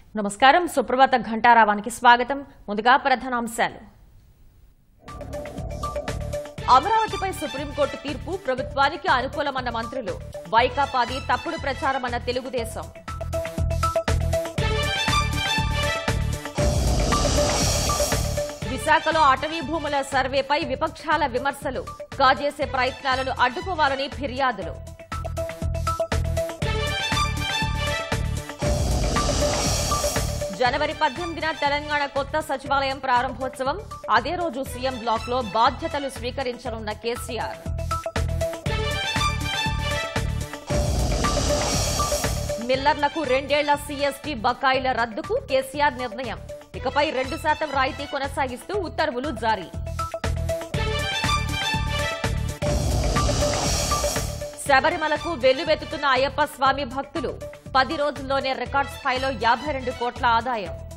నమస్కారం సుప్రభాత ఘంటారావానికి స్వాగతం ముందుగా ప్రధానాంశాలు అమరావతిపై సుప్రీంకోర్టు తీర్పు ప్రభుత్వానికి అనుకూలమన్న మంత్రులు వైకాపాది తప్పుడు ప్రచారమన్న తెలుగుదేశం విశాఖలో అటవీ భూముల సర్వేపై విపక్షాల విమర్శలు కాజేసే ప్రయత్నాలను అడ్డుకోవాలని ఫిర్యాదులు జనవరి పద్దెనిమిదిన తెలంగాణ కొత్త సచివాలయం ప్రారంభోత్సవం అదే రోజు సీఎం బ్లాక్ లో బాధ్యతలు స్వీకరించనున్న కేసీఆర్ మిల్లర్లకు రెండేళ్ల సీఎస్టీ బకాయిల రద్దుకు కేసీఆర్ నిర్ణయం ఇకపై రెండు శాతం రాయితీ కొనసాగిస్తూ ఉత్తర్వులు జారీ శబరిమలకు వెల్లువెత్తుతున్న అయ్యప్ప స్వామి భక్తులు పది రోజుల్లోనే రికార్డ్ స్థాయిలో యాభై రెండు కోట్ల ఆదాయం